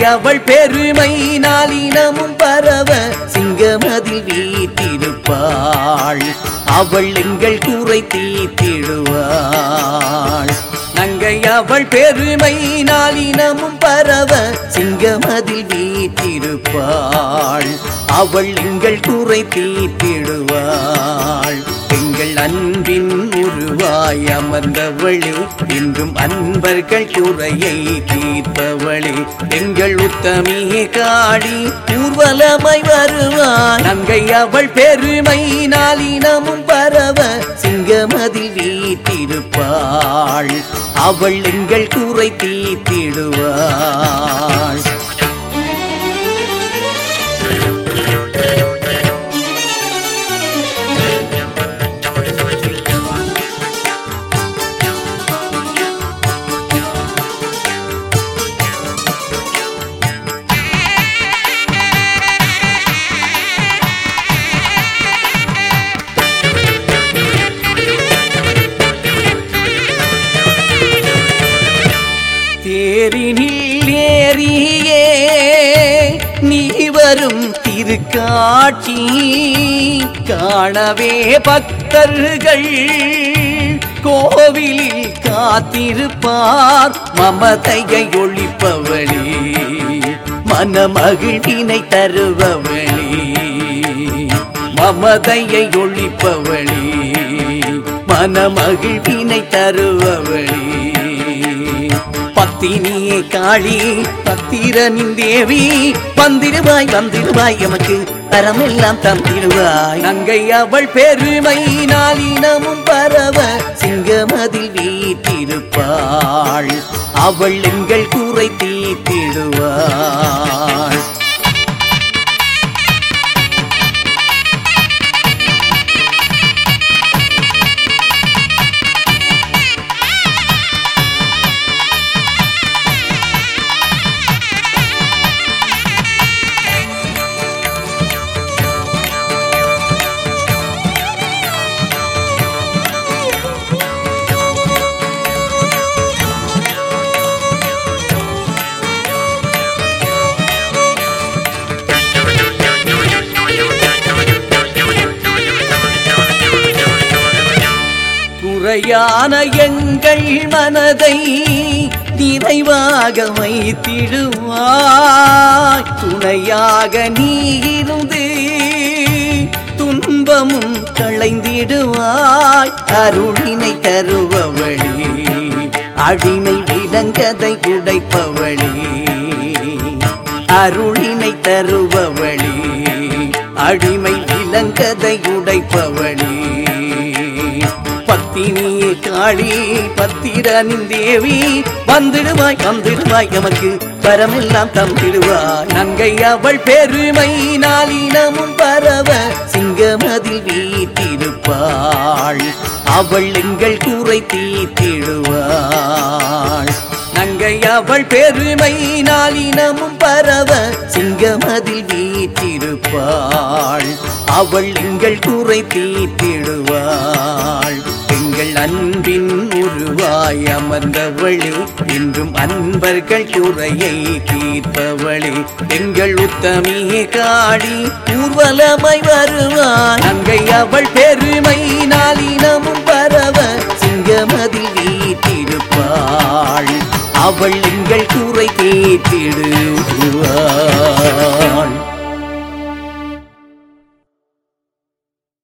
அவள் பெருமை நாளினமும் பரவ சிங்கமதில் வீட்டிருப்பாள் அவள் எங்கள் குறை தீர்த்திடுவாள் நங்கை அவள் பெருமை நாளினமும் பரவ சிங்கமதில் வீட்டிருப்பாள் அவள் எங்கள் குறை தீர்த்திடுவாள் எங்கள் அன்பின் உருவாய் அமர்ந்தவளே இன்றும் அன்பர்கள் குறையை தீர்ப்பவளே எங்கள் உத்தமியே காடி ஊர்வலமாய் வருவாள் நங்கை அவள் பெருமை நாளினமும் பரவ சிங்கமதில் வீட்டிருப்பாள் அவள் எங்கள் குறை தீர்த்திடுவாள் தேரினில் ஏறியே நீ வரும் திருக்காட்சி காணவே பக்தர்கள் கோவிலில் காத்திருப்பார் மமதையை ஒழிப்பவளே மனமகிழ்வினை தருபவளே மமதையை ஒழிப்பவளே மனமகிழ்வினை தருபவளே பத்தினியே காளி பத்திரனின் தேவி வந்திடுவாய் வந்திடுவாய் எமக்கு தரமெல்லாம் தந்திடுவாய் நங்கை அவள் பெருமை நாளினமும் பரவ சிங்கமதில் வீட்டிருப்பாள் அவள் எங்கள் குறை தீர்த்திடுவாள் குறையான எங்கள் மனதை நிறைவாக வைத்திடுவாய் துணையாக நீ இருந்து துன்பமும் களைந்திடுவாய் அருளினை தருபவளே அடிமை விலங்கதை உடைப்பவளே அருளினை தருபவளே அடிமை விலங்கதை உடைப்பவளே பத்தினியே காளி பத்திரனின் தேவி வந்துடுவாய் வந்துடுவாய் எமக்கு பரமெல்லாம் தந்திடுவாய் நங்கை அவள் பெருமை நாளினமும் பரவ சிங்கமதில் வீட்டிருப்பாள் அவள் எங்கள் குறை தீர்த்திடுவாள் நங்கை அவள் பெருமை நாளினமும் பரவ சிங்கமதில் வீற்றிருப்பாள் அவள் எங்கள் குறை தீர்த்திடுவாள் எங்கள் அன்பின் உருவாய் அமர்ந்தவளே இன்றும் அன்பர்கள் குறையை தீர்ப்பவளே எங்கள் உத்தமியே காடி ஊர்வலமாய் வருவாள் நங்கை அவள் பெருமை நாளினமும் பரவ சிங்கமதில் வீட்டிருப்பாள் அவள் எங்கள் குறை தீர்த்திடுவாள்